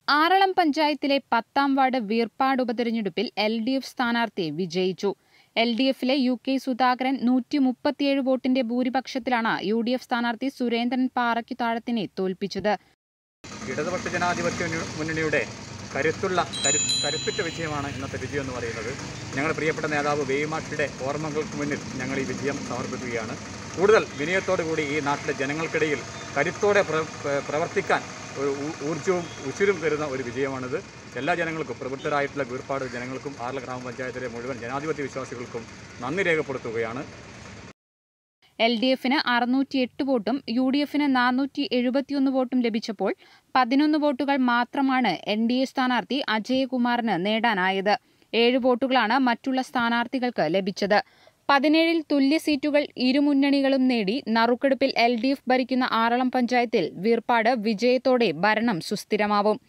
ആറളം പഞ്ചായത്തിലെ പത്താം വാർഡ് വീർപ്പാട് ഉപതെരഞ്ഞെടുപ്പിൽ എൽ ഡി എഫ് സ്ഥാനാർത്ഥി വിജയിച്ചു എൽ ഡി എഫിലെ യു കെ സുധാകരൻ നൂറ്റി മുപ്പത്തിയേഴ് വോട്ടിന്റെ ഭൂരിപക്ഷത്തിലാണ് യു ഡി എഫ് സ്ഥാനാർത്ഥി സുരേന്ദ്രൻ പാറയ്ക്കുതാഴത്തിനെ തോൽപ്പിച്ചത് ഇടതുപക്ഷ ജനാധിപത്യ മുന്ന- മുന്നണിയുടെ കരുത്തുള്ള കരു കരുത്തുറ്റ വിജയമാണ് ഇന്നത്തെ വിജയം എന്ന് പറയുന്നത് ഞങ്ങളുടെ പ്രിയപ്പെട്ട നേതാവ് വേയിമാഷിയുടെ ഓർമ്മകൾക്ക് മുന്നിൽ ഞങ്ങൾ ഈ വിജയം സമർപ്പിക്കുകയാണ് കൂടുതൽ വിനയത്തോടു കൂടി ഈ നാട്ടിലെ ജനങ്ങൾക്കിടയിൽ കരുത്തോടെ പ്ര പ്ര- പ്രവർത്തിക്കാൻ ഒരു ഊ- ഊർജ്ജവും ഉച്ചിരും തരുന്ന ഒരു വിജയമാണിത് എല്ലാ ജനങ്ങൾക്കും പ്രവൃത്തരായിട്ടുള്ള വീർപ്പാട് ജനങ്ങൾക്കും ആർല ഗ്രാമപഞ്ചായത്തിലെ മുഴുവൻ ജനാധിപത്യ വിശ്വാസികൾക്കും നന്ദി രേഖപ്പെടുത്തുകയാണ് എൽ ഡി എഫിന് അറുന്നൂറ്റിയെട്ട് വോട്ടും യു ഡി എഫിന് നാനൂറ്റി എഴുപത്തിയൊന്ന് വോട്ടും ലഭിച്ചപ്പോൾ പതിനൊന്ന് വോട്ടുകൾ മാത്രമാണ് എൻ ഡി എ സ്ഥാനാർത്ഥി അജയകുമാറിന് നേടാനായത് ഏഴ് വോട്ടുകളാണ് മറ്റുള്ള സ്ഥാനാർത്ഥികൾക്ക് ലഭിച്ചത് പതിനേഴിൽ തുല്യ സീറ്റുകൾ ഇരുമുന്നണികളും നേടി നറുക്കെടുപ്പിൽ എൽ ഡി എഫ് ഭരിക്കുന്ന ആറളം പഞ്ചായത്തിൽ വീർപ്പാട് വിജയത്തോടെ ഭരണം സുസ്ഥിരമാവും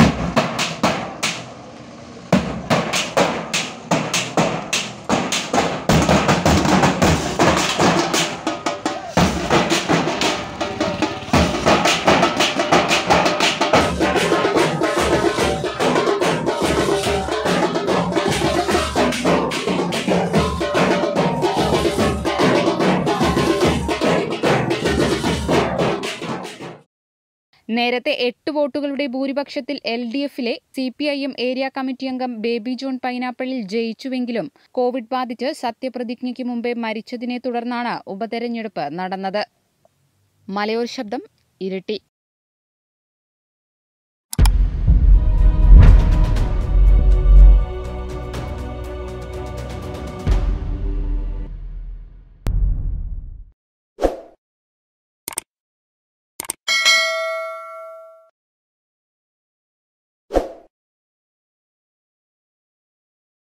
നേരത്തെ എട്ട് വോട്ടുകളുടെ ഭൂരിപക്ഷത്തിൽ എൽ ഡി എഫിലെ C P I M area committee അംഗം ബേബി ജോൺ പൈനാപ്പിളിൽ ജയിച്ചുവെങ്കിലും കോവിഡ് ബാധിച്ച് സത്യപ്രതിജ്ഞയ്ക്ക് മുമ്പേ മരിച്ചതിനെ തുടർന്നാണ് ഉപതെരഞ്ഞെടുപ്പ് നടന്നത് മലയോർ ശബ്ദം ഇരിട്ടി